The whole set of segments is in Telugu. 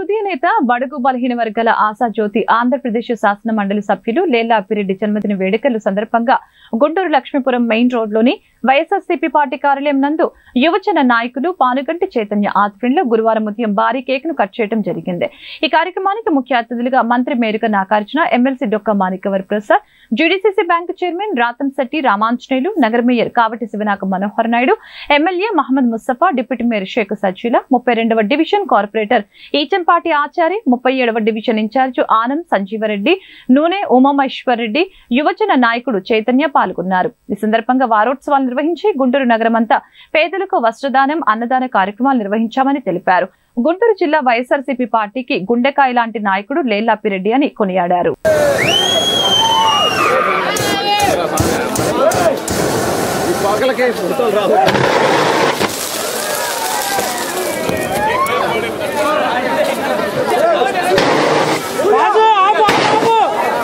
జాతీయ నేత బడుగు బలహీన వర్గాల ఆశాజ్యోతి ఆంధ్రప్రదేశ్ శాసన మండలి సభ్యులు లేల్లా అప్పిరెడ్డి జన్మదిన వేడుకల సందర్భంగా గుంటూరు లక్ష్మీపురం మెయిన్ రోడ్లోని వైఎస్ఆర్సీపీ పార్టీ కార్యాలయం నందు యువజన నాయకులు పానుగంటి చైతన్య ఆధ్వర్యంలో గురువారం ఉదయం భారీ కేక్ ను కట్ చేయడం జరిగింది ఈ కార్యక్రమానికి ముఖ్య అతిథులుగా మంత్రి మేరుక Nagarjuna MLC Dokka Manikavar Prasad GDCC bank chairman Ratamsetti Ramanjaneyulu నగర mayor Kavati Shivanaga Manohar Naidu MLA Mohammed Mustafa deputy mayor Sheikh Sajila ముప్పై రెండవ డివిజన్ కార్పొరేటర్ ఈచంపాటి ఆచారి ముప్పై ఏడవ డివిజన్ ఇన్ఛార్జ్ ఆనంద్ సంజీవరెడ్డి నూనె ఉమామేశ్వర్ రెడ్డి యువజన నాయకుడు చైతన్య పాల్గొన్నారు ఈ సందర్భంగా వారోత్సవాలు నిర్వహించి గుంటూరు నగరమంతా పేదలకు వస్త్రదానం అన్నదాన కార్యక్రమాలు నిర్వహించామని తెలిపారు గుంటూరు జిల్లా వైఎస్ఆర్సీపీ పార్టీకి గుండెకాయ లాంటి నాయకుడు లేల్లాపిరెడ్డి అని కొనియాడారు రాజు ఆపు ఆపు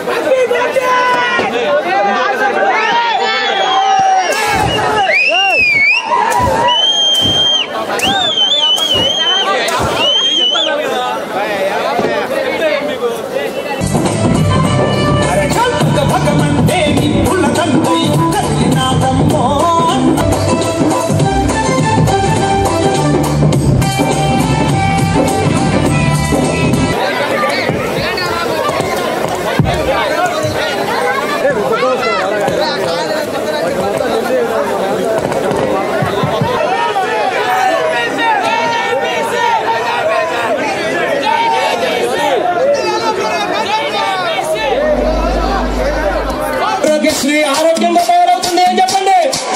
భగమంటే నీ పుల్ల కంటే నాదమ్మో ఆరోగ్యశ్రీ ఆరోగ్యంగా తయారవుతుంది ఏం చెప్పండి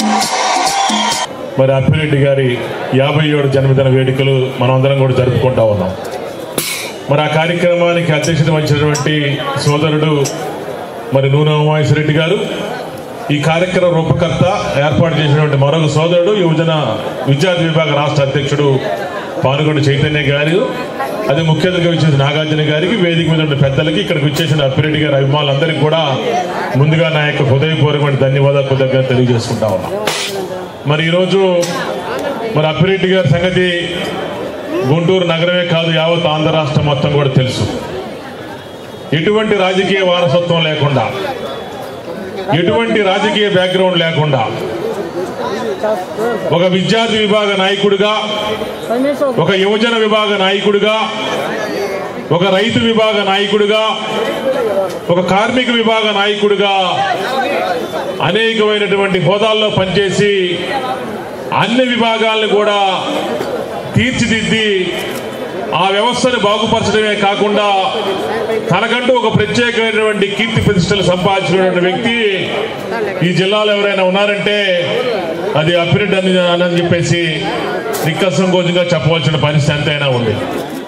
మరి అప్పిరెడ్డి గారి యాభై ఏడు జన్మదిన వేడుకలు మనమందరం కూడా జరుపుకుంటా ఉన్నాం మరి ఆ కార్యక్రమానికి అధ్యక్షత వహించినటువంటి సోదరుడు మరి నూనె ఉమాయేశ్వరరెడ్డి గారు ఈ కార్యక్రమ రూపకర్త ఏర్పాటు చేసినటువంటి మరొక సోదరుడు యువజన విద్యార్థి విభాగ రాష్ట్ర అధ్యక్షుడు పానుగొండ చైతన్య గారు అదే ముఖ్య అతిథిగా ఇచ్చేసిన నాగార్జున గారికి వేదిక మీద ఉన్న పెద్దలకి ఇక్కడికి వచ్చేసిన అప్పిరెడ్డి గారి అభిమానులందరికీ కూడా ముందుగా నా యొక్క హృదయపూర్వకమైన ధన్యవాదాలు కృతజ్ఞత తెలియజేసుకుంటా ఉన్నాం మరి ఈరోజు మరి అప్పిరెడ్డి గారి సంగతి గుంటూరు నగరమే కాదు యావత్ ఆంధ్ర రాష్ట్రం మొత్తం కూడా తెలుసు ఎటువంటి రాజకీయ వారసత్వం లేకుండా ఎటువంటి రాజకీయ బ్యాక్గ్రౌండ్ లేకుండా ఒక విద్యార్థి విభాగ నాయకుడిగా ఒక యువజన విభాగ నాయకుడిగా ఒక రైతు విభాగ నాయకుడిగా ఒక కార్మిక విభాగ నాయకుడిగా అనేకమైనటువంటి హోదాల్లో పనిచేసి అన్ని విభాగాలను కూడా తీర్చిదిద్ది ఆ వ్యవస్థను బాగుపరచడమే కాకుండా తనకంటూ ఒక ప్రత్యేకమైనటువంటి కీర్తి ప్రతిష్టలు సంపాదించినటువంటి వ్యక్తి ఈ జిల్లాలో ఎవరైనా ఉన్నారంటే అది అప్పిరెడ్డి అని అని చెప్పేసి నిక్కసంకోచంగా చెప్పవలసిన పరిస్థితి ఎంతైనా ఉంది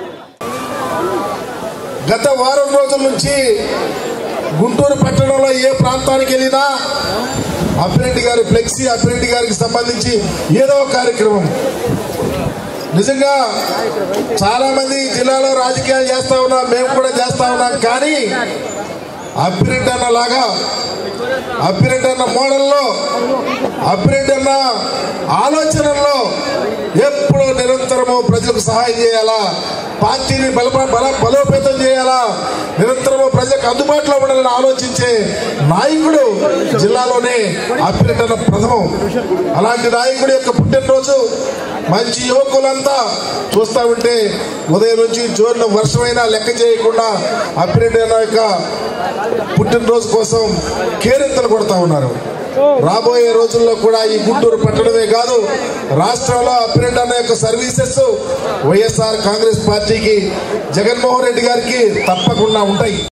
గత వారం రోజుల నుంచి గుంటూరు పట్టణంలో ఏ ప్రాంతానికి వెళ్ళినా అప్పిరెడ్డి గారి ఫ్లెక్సీ అప్పిరెడ్డి గారికి సంబంధించి ఏదో ఒక కార్యక్రమం నిజంగా చాలా మంది జిల్లాలో రాజకీయాలు చేస్తా ఉన్నాం మేము కూడా చేస్తా ఉన్నాం కానీ అప్పిరెడ్డి అన్న లాగా అప్పిరెడ్డి అన్న మోడల్లో అప్పిరెడ్డి అన్న ఆలోచనల్లో ఎప్పుడూ నిరంతరము ప్రజలకు సహాయం చేయాలా పార్టీని బల బల బలోపేతం చేయాలా నిరంతరము ప్రజలకు అందుబాటులో ఉండాలని ఆలోచించే నాయకుడు జిల్లాలోనే అప్పిరెడ్డి అన్న ప్రథమం అలాంటి నాయకుడి యొక్క పుట్టినరోజు మంచి యువకులంతా చూస్తా ఉంటే ఉదయం నుంచి జోరున వర్షమైనా లెక్క చేయకుండా అప్పిరెడ్డి అన్న యొక్క పుట్టినరోజు కోసం కేరింతలు కొడతా ఉన్నారు రాబోయే రోజుల్లో కూడా ఈ గుంటూరు పట్టణమే కాదు రాష్ట్రంలో అప్పిరెడ్డి అన్న యొక్క సర్వీసెస్ వైఎస్ఆర్ కాంగ్రెస్ పార్టీకి జగన్మోహన్ రెడ్డి గారికి తప్పకుండా ఉంటాయి